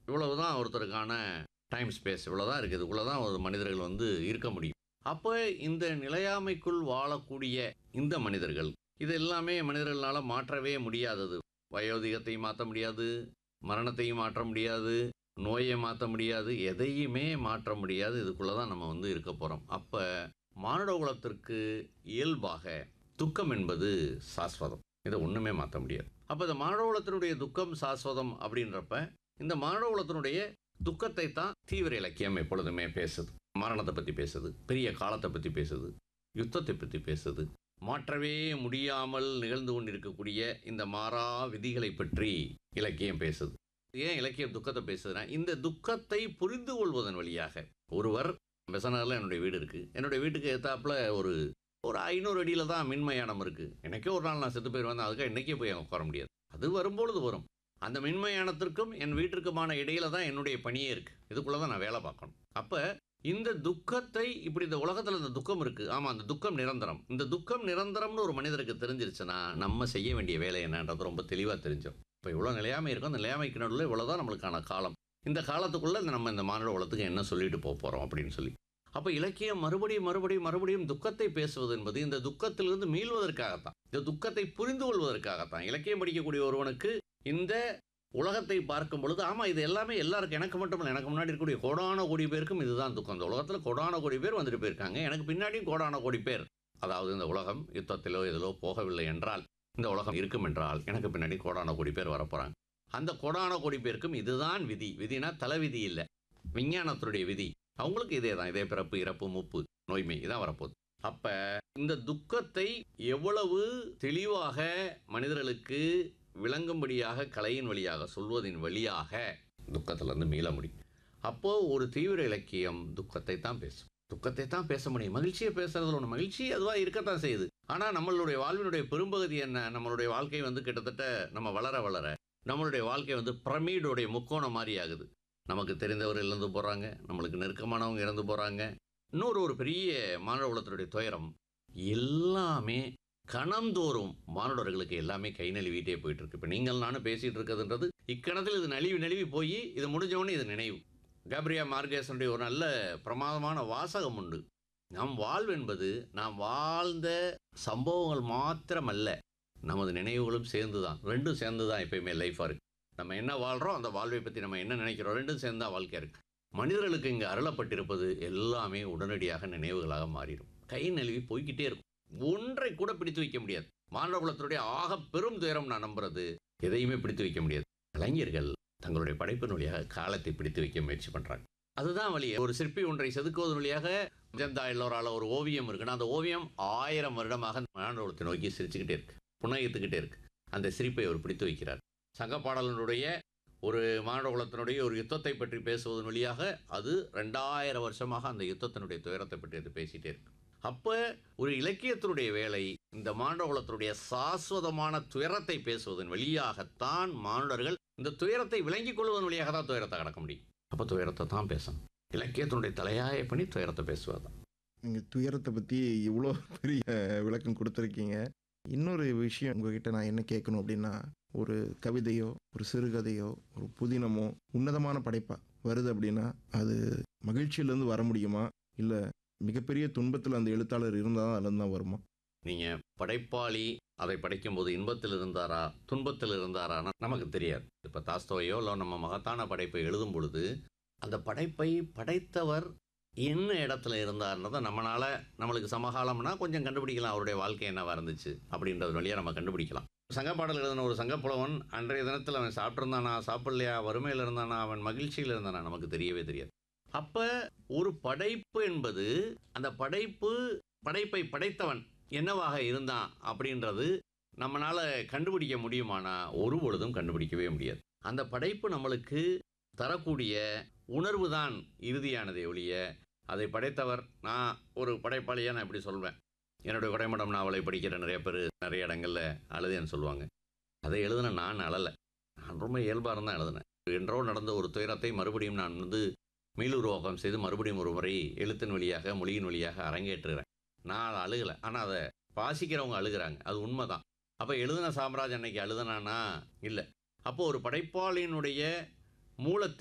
இவ்வளவுதான் ஒருத்தருக்கான time space இவ்வளவுதான் இருக்குது இதுக்குள்ள தான் ஒரு மனிதர்கள் வந்து இருக்க முடியும் அப்போ இந்த நிலையாமைக்குள் வாழக்கூடிய இந்த மனிதர்கள் இது எல்லாமே மனிதர்களால் மாற்றவே முடியாதது வயோதிகத்தையும் மாற்ற முடியாது மரணத்தையும் மாற்ற முடியாது நோயை மாற்ற முடியாது எதையுமே மாற்ற முடியாது இதுக்குள்ளே தான் நம்ம வந்து இருக்க போகிறோம் அப்போ மானுட குலத்திற்கு இயல்பாக துக்கம் என்பது சாஸ்வதம் இதை ஒன்றுமே மாற்ற முடியாது அப்போ இந்த மானுட குலத்தினுடைய துக்கம் சாஸ்வதம் அப்படின்றப்ப இந்த மானுட குலத்தினுடைய துக்கத்தை தான் தீவிர இலக்கியம் எப்பொழுதுமே பேசுது மரணத்தை பற்றி பேசுது பெரிய காலத்தை பற்றி பேசுது யுத்தத்தை பற்றி பேசுது மாற்றவே முடியாமல் நிகழ்ந்து கொண்டிருக்கக்கூடிய இந்த மாறா விதிகளை பற்றி இலக்கியம் பேசுது ஏன் இலக்கியம் துக்கத்தை பேசுதுன்னா இந்த துக்கத்தை புரிந்து கொள்வதன் வழியாக ஒருவர் பெசனரில் என்னுடைய வீடு இருக்குது என்னுடைய வீட்டுக்கு ஏத்தாப்புல ஒரு ஒரு ஐநூறு அடியில் தான் மின்மயானம் இருக்குது எனக்கே ஒரு நாள் நான் செத்து போயிடுவேன் அதுக்காக இன்றைக்கே போய் அங்கே உட்கார முடியாது அது வரும்பொழுது வரும் அந்த மின்மயானத்திற்கும் என் வீட்டிற்குமான இடையில தான் என்னுடைய பணியே இருக்குது இதுக்குள்ளே தான் நான் வேலை பார்க்கணும் அப்போ இந்த துக்கத்தை இப்படி இந்த உலகத்தில் இந்த துக்கம் இருக்குது ஆமாம் அந்த துக்கம் நிரந்தரம் இந்த துக்கம் நிரந்தரம்னு ஒரு மனிதருக்கு தெரிஞ்சிருச்சுன்னா நம்ம செய்ய வேண்டிய வேலை என்னன்றது ரொம்ப தெளிவாக தெரிஞ்சோம் இப்போ இவ்வளோ நிலையாமை இருக்கும் அந்த நிலையாமைக்கு நடுவில் இவ்வளோதான் நம்மளுக்கான காலம் இந்த காலத்துக்குள்ளே நம்ம இந்த மானுட உலகத்துக்கு என்ன சொல்லிட்டு போக போகிறோம் அப்படின்னு சொல்லி அப்போ இலக்கியம் மறுபடியும் மறுபடியும் மறுபடியும் துக்கத்தை பேசுவது என்பது இந்த துக்கத்திலிருந்து மீள்வதற்காகத்தான் இந்த துக்கத்தை புரிந்து கொள்வதற்காகத்தான் இலக்கியம் படிக்கக்கூடிய ஒருவனுக்கு இந்த உலகத்தை பார்க்கும் பொழுது ஆமாம் இது எல்லாமே எல்லாருக்கும் எனக்கு மட்டும் இல்லை எனக்கு முன்னாடி இருக்கக்கூடிய கோடான கோடி பேருக்கும் இதுதான் துக்கம் இந்த உலகத்தில் கோடான கோடி பேர் வந்துட்டு போயிருக்காங்க எனக்கு பின்னாடியும் கோடான கோடி பேர் அதாவது இந்த உலகம் யுத்தத்திலோ இதிலோ போகவில்லை என்றால் இந்த உலகம் இருக்கும் என்றால் எனக்கு பின்னாடி கோடான கோடி பேர் வரப்போகிறாங்க அந்த கோடான கோடி பேருக்கும் இதுதான் விதி விதினா தலைவிதி இல்லை விஞ்ஞானத்தினுடைய விதி அவங்களுக்கு இதே தான் இதே பிறப்பு இறப்பு முப்பு நோய்மை இதான் வரப்போகுது அப்ப இந்த துக்கத்தை எவ்வளவு தெளிவாக மனிதர்களுக்கு விளங்கும்படியாக கலையின் வழியாக சொல்வதின் வழியாக துக்கத்திலிருந்து மீள முடியும் அப்போ ஒரு தீவிர இலக்கியம் துக்கத்தை தான் பேசும் துக்கத்தை தான் பேச முடியும் மகிழ்ச்சியை பேசுறதுல ஒன்று மகிழ்ச்சி அதுவாக இருக்கத்தான் செய்யுது ஆனால் நம்மளுடைய வாழ்வினுடைய பெரும்பகுதி என்ன நம்மளுடைய வாழ்க்கை வந்து கிட்டத்தட்ட நம்ம வளர வளர நம்மளுடைய வாழ்க்கை வந்து பிரமீடுடைய முக்கோணம் மாதிரி ஆகுது நமக்கு தெரிந்தவர் இழந்து போகிறாங்க நம்மளுக்கு நெருக்கமானவங்க இறந்து போகிறாங்க இன்னொரு ஒரு பெரிய மானுட குலத்தினுடைய துயரம் எல்லாமே கணந்தோறும் மானுடர்களுக்கு எல்லாமே கை நழுவிட்டே போயிட்டு இருக்கு இப்போ நீங்கள் நானும் பேசிட்டு இருக்கிறதுன்றது இக்கணத்தில் இது நழுவி நழுவி போய் இது முடிஞ்சவொடனே இது நினைவு கேப்ரியா மார்கேசனுடைய ஒரு நல்ல பிரமாதமான வாசகம் உண்டு நம் வாழ்வு என்பது நாம் வாழ்ந்த சம்பவங்கள் மாத்திரமல்ல நமது நினைவுகளும் சேர்ந்து தான் ரெண்டும் சேர்ந்து தான் எப்பயுமே லைஃபாக இருக்கு நம்ம என்ன வாழ்கிறோம் அந்த வாழ்வை பற்றி நம்ம என்ன நினைக்கிறோம் ரெண்டும் சேர்ந்து தான் வாழ்க்கையாக இருக்கு மனிதர்களுக்கு இங்கே அருளப்பட்டிருப்பது எல்லாமே உடனடியாக நினைவுகளாக மாறிடும் கை நழுவி போய்கிட்டே இருக்கும் ஒன்றை கூட பிடித்து வைக்க முடியாது மாணவ குலத்தினுடைய ஆக பெரும் துயரம் நான் நம்புறது எதையுமே பிடித்து வைக்க முடியாது கலைஞர்கள் தங்களுடைய படைப்பின் வழியாக காலத்தை பிடித்து வைக்க முயற்சி பண்ணுறாங்க அதுதான் வழி ஒரு சிற்பி ஒன்றை செதுக்குவதன் வழியாக ஜந்தா எல்லோரால ஒரு ஓவியம் இருக்குன்னா அந்த ஓவியம் ஆயிரம் வருடமாக மாணவத்தை நோக்கி சிரிச்சுக்கிட்டே இருக்கு புன்னகித்துக்கிட்டே இருக்கு அந்த சிரிப்பை அவர் பிடித்து வைக்கிறார் சங்க பாடலனுடைய ஒரு மானுட குலத்தினுடைய ஒரு யுத்தத்தை பற்றி பேசுவதன் வழியாக அது ரெண்டாயிரம் வருஷமாக அந்த யுத்தத்தினுடைய துயரத்தை பற்றி அது பேசிகிட்டே இருக்கு அப்போ ஒரு இலக்கியத்தினுடைய வேலை இந்த மானுட குலத்தினுடைய சாஸ்வதமான துயரத்தை பேசுவதன் வழியாகத்தான் மானுடர்கள் இந்த துயரத்தை விளங்கிக் கொள்வதன் வழியாக தான் துயரத்தை கடக்க முடியும் அப்போ துயரத்தை தான் பேசணும் இலக்கியத்தினுடைய தலையாய பணி துயரத்தை பேசுவது தான் நீங்கள் துயரத்தை பற்றி இவ்வளோ பெரிய விளக்கம் கொடுத்துருக்கீங்க இன்னொரு விஷயம் உங்ககிட்ட நான் என்ன கேட்கணும் அப்படின்னா ஒரு கவிதையோ ஒரு சிறுகதையோ ஒரு புதினமோ உன்னதமான படைப்பா வருது அப்படின்னா அது மகிழ்ச்சியிலேருந்து வர முடியுமா இல்லை மிகப்பெரிய துன்பத்தில் அந்த எழுத்தாளர் இருந்தால் தான் அதுலேருந்து தான் வருமா நீங்கள் படைப்பாளி அதை படிக்கும்போது இன்பத்தில் இருந்தாரா துன்பத்தில் இருந்தாரான்னா நமக்கு தெரியாது இப்போ தாஸ்தோவையோ இல்லை நம்ம மகத்தான படைப்பை எழுதும் பொழுது அந்த படைப்பை படைத்தவர் என்ன இடத்துல இருந்தார்ன்றதை நம்மளால் நம்மளுக்கு சமகாலம்னா கொஞ்சம் கண்டுபிடிக்கலாம் அவருடைய வாழ்க்கை என்னவா இருந்துச்சு அப்படின்றது வழியாக நம்ம கண்டுபிடிக்கலாம் சங்கப்பாடல் எழுதின ஒரு சங்கப்புலவன் அன்றைய தினத்தில் அவன் சாப்பிட்ருந்தானா சாப்பிடலையா வறுமையில் இருந்தானா அவன் மகிழ்ச்சியில் இருந்தானா நமக்கு தெரியவே தெரியாது அப்போ ஒரு படைப்பு என்பது அந்த படைப்பு படைப்பை படைத்தவன் என்னவாக இருந்தான் அப்படின்றது நம்மளால் கண்டுபிடிக்க முடியுமானா ஒரு பொழுதும் கண்டுபிடிக்கவே முடியாது அந்த படைப்பு நம்மளுக்கு தரக்கூடிய உணர்வு தான் இறுதியானதே ஒழிய அதை படைத்தவர் நான் ஒரு படைப்பாளியாக நான் இப்படி சொல்வேன் என்னுடைய குடைமடம் நாவலை படிக்கிற நிறைய பேர் நிறைய இடங்களில் அழுதேன்னு சொல்லுவாங்க அதை எழுதின நான் அழலை நான் ரொம்ப இயல்பாக இருந்தால் எழுதினேன் என்றோ நடந்த ஒரு துயரத்தை மறுபடியும் நான் வந்து மீளுருவாக்கம் செய்து மறுபடியும் ஒரு முறை எழுத்தின் வழியாக மொழியின் வழியாக அரங்கேற்றுகிறேன் நான் அதை அழுகலை ஆனால் அதை வாசிக்கிறவங்க அழுகிறாங்க அது உண்மை தான் அப்போ எழுதின சாம்ராஜ் அன்னைக்கு அழுதுனானா இல்லை அப்போ ஒரு படைப்பாளியினுடைய மூலத்தில்